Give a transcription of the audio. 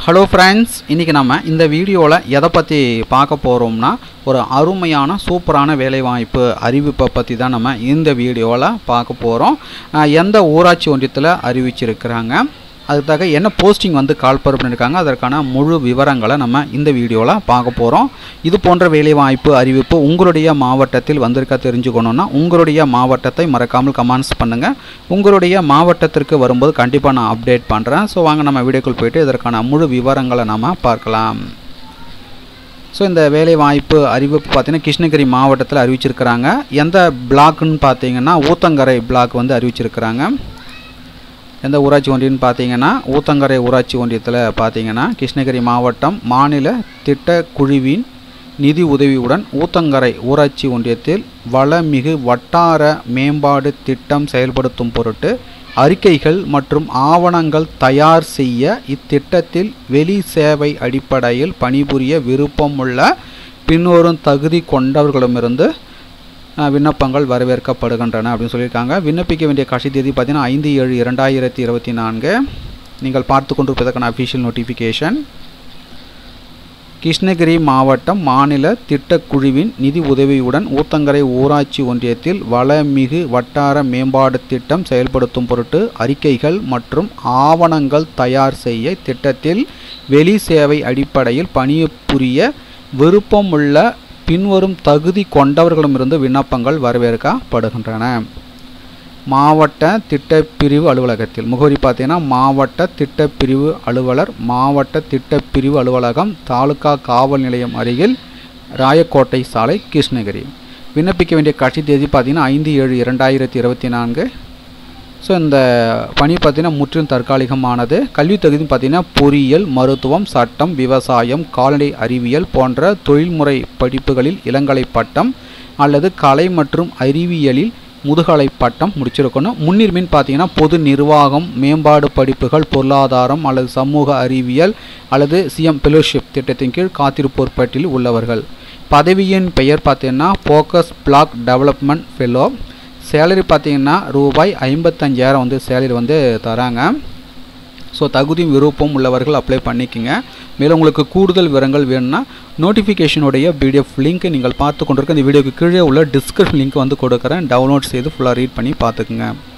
hello friends இன்றைக்கி நம்ம இந்த வீடியோவில் எதை பற்றி பார்க்க போகிறோம்னா ஒரு அருமையான சூப்பரான வேலைவாய்ப்பு அறிவிப்பை பற்றி தான் நம்ம இந்த வீடியோவில் பார்க்க போகிறோம் எந்த ஊராட்சி ஒன்றியத்தில் அறிவிச்சிருக்கிறாங்க அதுக்காக என்ன போஸ்டிங் வந்து கால்பர் பண்ணியிருக்காங்க அதற்கான முழு விவரங்களை நம்ம இந்த வீடியோவில் பார்க்க போகிறோம் இது போன்ற வேலைவாய்ப்பு அறிவிப்பு உங்களுடைய மாவட்டத்தில் வந்திருக்கா தெரிஞ்சுக்கணுன்னா உங்களுடைய மாவட்டத்தை மறக்காமல் கமெண்ட்ஸ் பண்ணுங்கள் உங்களுடைய மாவட்டத்திற்கு வரும்போது கண்டிப்பாக நான் அப்டேட் பண்ணுறேன் ஸோ வாங்க நம்ம வீடியோக்குள் போயிட்டு இதற்கான முழு விவரங்களை நம்ம பார்க்கலாம் ஸோ இந்த வேலைவாய்ப்பு அறிவிப்பு பார்த்தீங்கன்னா கிருஷ்ணகிரி மாவட்டத்தில் அறிவிச்சிருக்கிறாங்க எந்த பிளாக்குன்னு பார்த்தீங்கன்னா ஊத்தங்கரை பிளாக் வந்து அறிவிச்சிருக்கிறாங்க எந்த ஊராட்சி ஒன்றியம்னு பார்த்தீங்கன்னா ஊத்தங்கரை ஊராட்சி ஒன்றியத்தில் பார்த்தீங்கன்னா கிருஷ்ணகிரி மாவட்டம் மாநில திட்டக்குழுவின் நிதி உதவியுடன் ஊத்தங்கரை ஊராட்சி ஒன்றியத்தில் வளமிகு வட்டார மேம்பாடு திட்டம் செயல்படுத்தும் பொருட்டு அறிக்கைகள் மற்றும் ஆவணங்கள் தயார் செய்ய இத்திட்டத்தில் வெளி சேவை அடிப்படையில் பணிபுரிய விருப்பமுள்ள பின்வரும் தகுதி கொண்டவர்களிடமிருந்து அஹ், விண்ணப்பங்கள் வரவேற்கப்படுகின்றன அப்படின்னு சொல்லியிருக்காங்க விண்ணப்பிக்க வேண்டிய கடைசி தேதி பார்த்தீங்கன்னா ஐந்து ஏழு இரண்டாயிரத்தி இருபத்தி நான்கு நீங்கள் பார்த்து கொண்டிருப்பதற்கான அஃபிஷியல் நோட்டிஃபிகேஷன் கிருஷ்ணகிரி மாவட்டம் மாநில திட்டக்குழுவின் நிதி உதவியுடன் ஊத்தங்கரை ஊராட்சி ஒன்றியத்தில் வளமிகு வட்டார மேம்பாடு திட்டம் செயல்படுத்தும் பொருட்டு அறிக்கைகள் மற்றும் ஆவணங்கள் தயார் செய்ய திட்டத்தில் வெளி சேவை அடிப்படையில் பணிபுரிய விருப்பமுள்ள பின்வரும் தகுதி கொண்டவர்களிடமிருந்து விண்ணப்பங்கள் வரவேற்கப்படுகின்றன மாவட்ட திட்டப்பிரிவு அலுவலகத்தில் முகவரி பார்த்தீங்கன்னா மாவட்ட திட்டப்பிரிவு அலுவலர் மாவட்ட திட்டப்பிரிவு அலுவலகம் தாலுகா காவல் நிலையம் அருகில் ராயக்கோட்டை சாலை கிருஷ்ணகிரி விண்ணப்பிக்க வேண்டிய கட்சி தேதி பார்த்தீங்கன்னா ஐந்து ஏழு இரண்டாயிரத்தி இருபத்தி நான்கு ஸோ இந்த பணி பார்த்தீங்கன்னா முற்றிலும் தற்காலிகமானது கல்வி தகுதி பார்த்தீங்கன்னா பொறியியல் மருத்துவம் சட்டம் விவசாயம் கால்நடை அறிவியல் போன்ற தொழில்முறை படிப்புகளில் இளங்கலை பட்டம் அல்லது கலை மற்றும் அறிவியலில் முதுகலை பட்டம் முடிச்சிருக்கணும் முன்னுரிமைன்னு பார்த்தீங்கன்னா பொது நிர்வாகம் மேம்பாடு படிப்புகள் பொருளாதாரம் அல்லது சமூக அறிவியல் அல்லது சிஎம் ஃபெலோஷிப் திட்டத்தின் கீழ் காத்திருப்போர் பட்டியலில் உள்ளவர்கள் பதவியின் பெயர் பார்த்தீங்கன்னா focus block development fellow salary பார்த்தீங்கன்னா ரூபாய் ஐம்பத்தஞ்சாயிரம் வந்து சேலரி வந்து தராங்க ஸோ தகுதி விருப்பம் உள்ளவர்கள் அப்ளை பண்ணிக்கோங்க மேலும் உங்களுக்கு கூடுதல் விவரங்கள் வேணும்னா நோட்டிஃபிகேஷனுடைய பிடிஎஃப் லிங்க் நீங்கள் பார்த்து கொண்டிருக்க இந்த வீடியோக்கு கீழே உள்ள டிஸ்கிரிப்ஷன் லிங்க் வந்து கொடுக்குறேன் டவுன்லோட் செய்து ஃபுல்லாக ரீட் பண்ணி பார்த்துக்குங்க